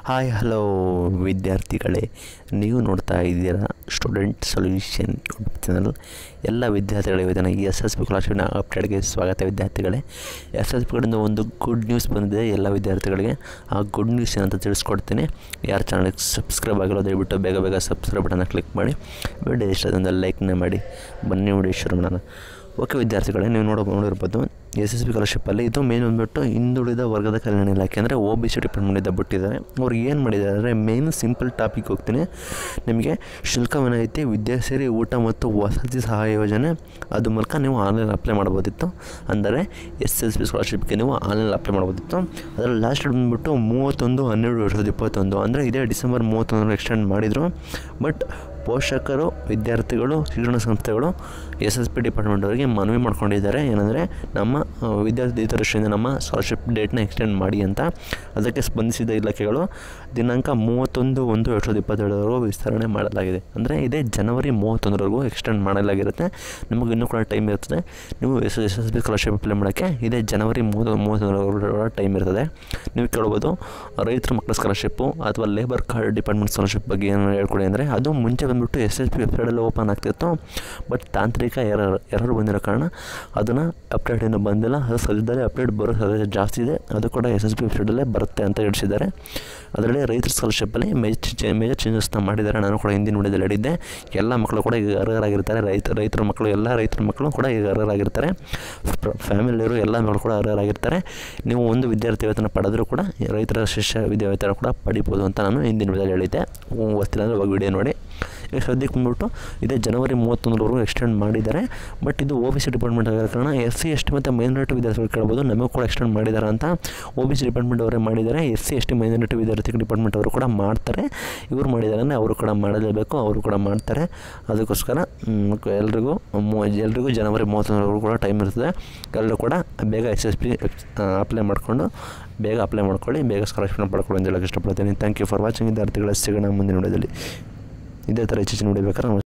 hi hello ವಿದ್ಯಾರ್ಥಿಗಳೇ ನೀವು ನೋಡ್ತಾ ಇದ್ದೀರಾ ಸ್ಟೂಡೆಂಟ್ ಸೊಲ್ಯೂಷನ್ ಯೂಟ್ಯೂಬ್ ಚಾನಲ್ ಎಲ್ಲ ವಿದ್ಯಾರ್ಥಿಗಳಿಗೆ ಇದನ್ನು ಎಸ್ ಎಸ್ ಪಿ ಸ್ಕಾಲರ್ಶಿಪ್ನ ಅಪ್ಡೇಟ್ಗೆ ಸ್ವಾಗತ ವಿದ್ಯಾರ್ಥಿಗಳೇ ಎಸ್ ಎಸ್ ಪಿ ಕಡೆಯಿಂದ ಒಂದು ಗುಡ್ ನ್ಯೂಸ್ ಬಂದಿದೆ ಎಲ್ಲ ವಿದ್ಯಾರ್ಥಿಗಳಿಗೆ ಆ ಗುಡ್ ನ್ಯೂಸ್ ಏನಂತ ತಿಳಿಸ್ಕೊಡ್ತೀನಿ ಯಾರು ಚಾನಲ್ಗೆ ಸಬ್ಸ್ಕ್ರೈಬ್ ಆಗಿರೋ ದಯವಿಟ್ಟು ಬೇಗ ಬೇಗ ಸಬ್ಸ್ಕ್ರೈಬ್ ಬಟನ್ನ ಕ್ಲಿಕ್ ಮಾಡಿ ವಿಡಿಯೋ ಇಷ್ಟ ಅದೊಂದು ಲೈಕ್ನ ಮಾಡಿ ಬನ್ನಿ ವಿಡಿಯೋ ಶುರು ಮಾಡೋಣ ಓಕೆ ವಿದ್ಯಾರ್ಥಿಗಳೇ ನೀವು ನೋಡೋ ನೋಡಿರ್ಬೋದು ಎಸ್ ಎಸ್ ಬಿ ಸ್ಕಾಲರ್ಶಿಪ್ಪಲ್ಲಿ ಇದು ಮೇನ್ ಬಂದ್ಬಿಟ್ಟು ಹಿಂದುಳಿದ ವರ್ಗದ ಕಲ್ಯಾಣ ಇಲಾಖೆ ಅಂದರೆ ಒ ಬಿ ಸಿ ಡಿಪಾರ್ಟ್ಮೆಂಟಿಂದ ಬಿಟ್ಟಿದ್ದಾರೆ ಅವ್ರು ಏನು ಮಾಡಿದ್ದಾರೆ ಅಂದರೆ ಮೇನ್ ಸಿಂಪಲ್ ಟಾಪಿಕ್ ಹೋಗ್ತೀನಿ ನಿಮಗೆ ಶುಲ್ಕ ವಿನಾಯಿತಿ ವಿದ್ಯಾಸಿರಿ ಊಟ ಮತ್ತು ವಸತಿ ಸಹಾಯ ಯೋಜನೆ ಅದು ಮೂಲಕ ನೀವು ಆನ್ಲೈನ್ ಅಪ್ಲೈ ಮಾಡ್ಬೋದಿತ್ತು ಅಂದರೆ ಎಸ್ ಎಸ್ ಬಿ ಸ್ಕಾಲರ್ಶಿಪ್ಗೆ ನೀವು ಆನ್ಲೈನ್ ಅಪ್ಲೈ ಮಾಡ್ಬೋದಿತ್ತು ಅದರಲ್ಲಿ ಲಾಸ್ಟ್ ಬಂದುಬಿಟ್ಟು ಮೂವತ್ತೊಂದು ಹನ್ನೆರಡು ಎರಡು ಸಾವಿರದ ಇಪ್ಪತ್ತೊಂದು ಅಂದರೆ ಇದೇ ಡಿಸೆಂಬರ್ ಮೂವತ್ತೊಂದರ ಎಕ್ಸ್ಟೆಂಡ್ ಮಾಡಿದರು ಬಟ್ ಪೋಷಕರು ವಿದ್ಯಾರ್ಥಿಗಳು ಶಿಕ್ಷಣ ಸಂಸ್ಥೆಗಳು ಎಸ್ ಎಸ್ ಪಿ ಡಿಪಾರ್ಟ್ಮೆಂಟ್ ಅವರಿಗೆ ಮನವಿ ಮಾಡ್ಕೊಂಡಿದ್ದಾರೆ ಏನಂದರೆ ನಮ್ಮ ಆ, ವಿದ್ಯಾರ್ಥಿ ಹಿತದೃಷ್ಟಿಯಿಂದ ನಮ್ಮ ಸ್ಕಾಲರ್ಶಿಪ್ ಡೇಟ್ನ ಎಕ್ಸ್ಟೆಂಡ್ ಮಾಡಿ ಅಂತ ಅದಕ್ಕೆ ಸ್ಪಂದಿಸಿದ ಇಲಾಖೆಗಳು ದಿನಾಂಕ ಮೂವತ್ತೊಂದು ಒಂದು ಎರಡು ಸಾವಿರದ ಇಪ್ಪತ್ತೆರಡರವರೆಗೂ ವಿಸ್ತರಣೆ ಮಾಡಲಾಗಿದೆ ಅಂದರೆ ಇದೇ ಜನವರಿ ಮೂವತ್ತೊಂದರವರೆಗೂ ಎಕ್ಸ್ಟೆಂಡ್ ಮಾಡಲಾಗಿರುತ್ತೆ ನಿಮಗೆ ಇನ್ನೂ ಕೂಡ ಟೈಮ್ ಇರ್ತದೆ ನೀವು S S S B scholarship apply ಮಾಡೋಕ್ಕೆ ಇದೇ ಜನವರಿ ಮೂವತ್ತು ಮೂವತ್ತೊಂದರವರೆಗೂ ಟೈಮ್ ಇರ್ತದೆ ನೀವು ಕೇಳ್ಬೋದು ರೈತರ ಮಕ್ಕಳ ಸ್ಕಾಲರ್ಶಿಪ್ಪು ಅಥವಾ ಲೇಬರ್ ಕಾರ್ಡ್ ಡಿಪಾರ್ಟ್ಮೆಂಟ್ ಸ್ಕಾಲರ್ಶಿಪ್ ಬಗ್ಗೆ ಏನು ಹೇಳ್ಕೊಡಿ ಅಂದರೆ ಅದು ಮುಂಚೆ ಬಂದುಬಿಟ್ಟು ಎಸ್ ಎಸ್ ಪಿ ವೆಬ್ಸೈಟಲ್ಲಿ ಓಪನ್ ಆಗ್ತಿತ್ತು ಬಟ್ ತಾಂತ್ರಿಕ ಎರರ್ ಎರರ್ ಬಂದಿರೋ ಕಾರಣ ಅದನ್ನು ಅಪ್ಡೇಟ್ ಇನ್ನೂ ಬಂದಿಲ್ಲ ಅದು ಸದ್ಯದಲ್ಲೇ ಅಪ್ಡೇಟ್ ಬರೋ ಸಾಧ್ಯತೆ ಜಾಸ್ತಿ ಇದೆ ಅದು ಕೂಡ ಎಸ್ ಎಸ್ ಪಿ ವೆಬ್ಸೈಟಲ್ಲೇ ಬರುತ್ತೆ ಅಂತ ತಿಳಿಸಿದ್ದಾರೆ ಅದರಲ್ಲಿ ರೈತರ ಸ್ಕಾಲರ್ಶಿಪ್ಪಲ್ಲಿ ಮೇಜರ್ ಮೇಜರ್ ಚೇಂಜಸ್ನ ಮಾಡಿದ್ದಾರೆ ನಾನು ಕೂಡ ಹಿಂದಿನ ವಿಡಿಯೋದಲ್ಲಿ ಹೇಳಿದ್ದೆ ಎಲ್ಲ ಮಕ್ಕಳು ಕೂಡ ಈಗ ಅರ್ಹರಾಗಿರ್ತಾರೆ ರೈತ ರೈತರ ಮಕ್ಕಳು ಎಲ್ಲ ರೈತರ ಮಕ್ಕಳು ಕೂಡ ಈಗ ಅರ್ಹರಾಗಿರ್ತಾರೆ ಫ್ಯಾಮಿಲಿಯವರು ಎಲ್ಲ ಮಕ್ಕಳು ಕೂಡ ಅರ್ಹರಾಗಿರ್ತಾರೆ ನೀವು ಒಂದು ವಿದ್ಯಾರ್ಥಿ ವೇತನ ಪಡೆದರೂ ಕೂಡ ರೈತರ ಶಿಷ್ಯ ವಿದ್ಯಾವೇತನ ಕೂಡ ಪಡಿಬೋದು ಅಂತ ನಾನು ಹಿಂದಿನ ವಿಡಿಯೋದಲ್ಲಿ ಹೇಳಿದ್ದೆ ಗೊತ್ತಿಲ್ಲ ಅಂದರೆ ಹೋಗಿ ವಿಡಿಯೋ ನೋಡಿ ಈಗ ಸದ್ಯಕ್ಕೆ ಬಂದ್ಬಿಟ್ಟು ಇದೇ ಜನವರಿ ಮೂವತ್ತೊಂದರವರೆಗೂ ಎಕ್ಸ್ಟೆಂಡ್ ಮಾಡಿದ್ದಾರೆ ಬಟ್ ಇದು ಒ ಬಿ ಸಿ ಡಿಪಾರ್ಟ್ಮೆಂಟ್ ಆಗಿರೋ ಕಾರಣ ಎಸ್ ಸಿ ಎಸ್ ಟಿ ಮತ್ತು ಮೈನಾರಿಟಿ ವಿದ್ಯಾರ್ಥಿಗಳು ಕೇಳ್ಬೋದು ನಮಗೆ ಕೂಡ ಎಕ್ಸ್ಟೆಂಡ್ ಮಾಡಿದ್ದಾರೆ ಅಂತ ಒ ಬಿ ಸಿ ಡಿಪಾರ್ಟ್ಮೆಂಟ್ ಅವರೇ ಮಾಡಿದ್ದಾರೆ S C S T minority ವಿದ್ಯಾರ್ಥಿ ಡಿಪಾರ್ಟ್ಮೆಂಟ್ ಅವರು ಕೂಡ ಮಾಡ್ತಾರೆ ಇವರು ಮಾಡಿದ್ದಾರೆ ಅಂದರೆ ಅವರು ಕೂಡ ಮಾಡಲೇಬೇಕು ಅವರು ಕೂಡ ಮಾಡ್ತಾರೆ ಅದಕ್ಕೋಸ್ಕರ ಮ್, ಎಲ್ರಿಗೂ ಮೂ ಎಲ್ರಿಗೂ ಜನವರಿ ಮೂವತ್ತೊಂದರವರೆಗೂ ಕೂಡ ಟೈಮ್ ಇರ್ತದೆ ಎಲ್ಲರೂ ಕೂಡ ಬೇಗ ಎಸ್ ಎಸ್ ಪಿ ಅಪ್ಲೈ ಮಾಡಿಕೊಂಡು ಬೇಗ ಅಪ್ಲೈ ಮಾಡ್ಕೊಳ್ಳಿ ಬೇಗ ಸ್ಕಾಲರ್ಶಿಪ್ನ ಪಡ್ಕೊಳ್ಳಿ ಅಂತ ಹೇಳಕ್ಕೆ ಇಷ್ಟಪಡ್ತೀನಿ ಥ್ಯಾಂಕ್ ಯು ಫಾರ್ ವಾಚಿಂಗ್ ವಿದ್ಯಾರ್ಥಿಗಳ ಸಿಗೋಣ ಮುಂದಿನ ವಿಡಿಯೋದಲ್ಲಿ ಇದೇ ಥರ ಹೆಚ್ಚಿನ ವಿಡಿಯೋ ಬೇಕಾದ್ರೆ